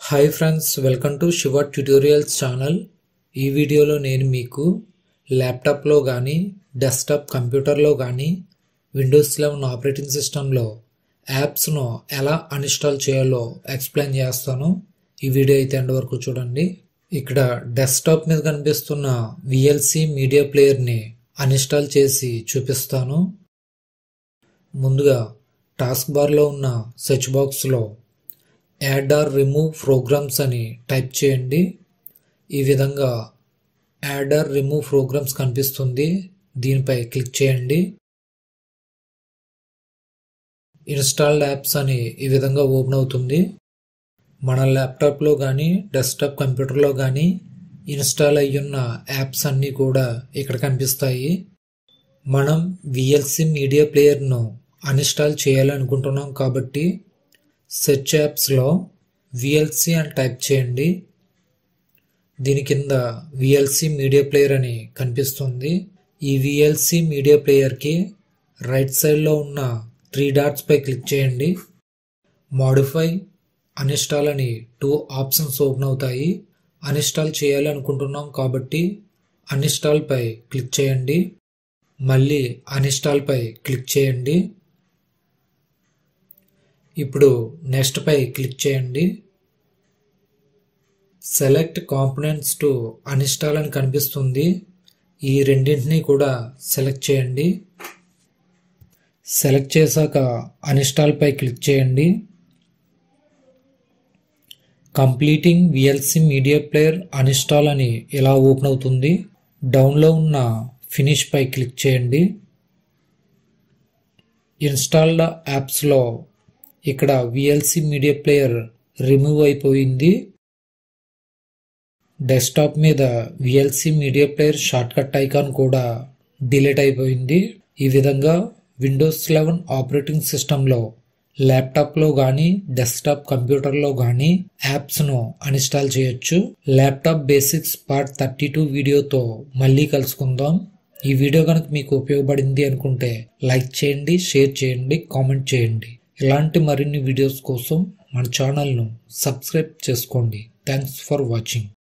hi friends welcome to Siva tutorials channel ఈ వీడియోలో నేను మీకు ల్యాప్టాప్లో కానీ డెస్క్టాప్ కంప్యూటర్లో కానీ విండోస్ లెవెన్ ఆపరేటింగ్ సిస్టంలో యాప్స్ను ఎలా అన్ఇన్స్టాల్ చేయాలో ఎక్స్ప్లెయిన్ చేస్తాను ఈ వీడియో అయితే ఎండ్ వరకు చూడండి ఇక్కడ డెస్క్టాప్ మీద కనిపిస్తున్న విఎల్సి మీడియా ప్లేయర్ని అన్ఇన్స్టాల్ చేసి చూపిస్తాను ముందుగా టాస్క్ బార్లో ఉన్న సెర్చ్ బాక్స్లో యాడ్ ఆర్ రిమూవ్ ప్రోగ్రామ్స్ అని టైప్ చేయండి ఈ విధంగా యాడ్ ఆర్ రిమూవ్ ప్రోగ్రామ్స్ కనిపిస్తుంది దీనిపై క్లిక్ చేయండి ఇన్స్టాల్డ్ యాప్స్ అని ఈ విధంగా ఓపెన్ అవుతుంది మన ల్యాప్టాప్లో కానీ డెస్క్టాప్ కంప్యూటర్లో కానీ ఇన్స్టాల్ అయ్యున్న యాప్స్ అన్నీ కూడా ఇక్కడ కనిపిస్తాయి మనం విఎల్సి మీడియా ప్లేయర్ను అన్ఇన్స్టాల్ చేయాలనుకుంటున్నాం కాబట్టి సెర్చ్ యాప్స్లో విఎల్సి అని టైప్ చేయండి దీని కింద విఎల్సి మీడియా ప్లేయర్ అని కనిపిస్తుంది ఈ విఎల్సి మీడియా ప్లేయర్కి రైట్ సైడ్లో ఉన్న త్రీ డాట్స్ పై క్లిక్ చేయండి మాడిఫై అన్ఇన్స్టాల్ అని టూ ఆప్షన్స్ ఓపెన్ అవుతాయి అన్ఇన్స్టాల్ చేయాలి అనుకుంటున్నాం కాబట్టి అన్ఇన్స్టాల్ పై క్లిక్ చేయండి మళ్ళీ అన్ఇన్స్టాల్ పై క్లిక్ చేయండి ఇప్పుడు నెక్స్ట్ పై క్లిక్ చేయండి సెలెక్ట్ కాంపోనెంట్స్ టు అన్ఇన్స్టాల్ అని కనిపిస్తుంది ఈ రెండింటినీ కూడా సెలెక్ట్ చేయండి సెలెక్ట్ చేశాక అన్ఇన్స్టాల్ పై క్లిక్ చేయండి completing VLC media player uninstall అని ఇలా ఓపెన్ అవుతుంది డౌన్లో ఉన్న ఫినిష్ పై క్లిక్ చేయండి ఇన్స్టాల్డ్ యాప్స్లో ఇక్కడ విఎల్సి మీడియా ప్లేయర్ రిమూవ్ అయిపోయింది డెస్క్టాప్ మీద VLC media player shortcut icon కూడా డిలీట్ అయిపోయింది ఈ విధంగా విండోస్ లెవెన్ ఆపరేటింగ్ సిస్టంలో ల్యాప్టాప్లో కానీ డెస్క్టాప్ కంప్యూటర్లో కానీ యాప్స్ను అన్ఇన్స్టాల్ చేయొచ్చు laptop basics part thirty two వీడియోతో మళ్ళీ కలుసుకుందాం ఈ వీడియో కనుక మీకు ఉపయోగపడింది అనుకుంటే లైక్ చేయండి షేర్ చేయండి కామెంట్ చేయండి ఇలాంటి మరిన్ని వీడియోస్ కోసం మన ఛానల్ను సబ్స్క్రైబ్ చేసుకోండి థ్యాంక్స్ ఫర్ వాచింగ్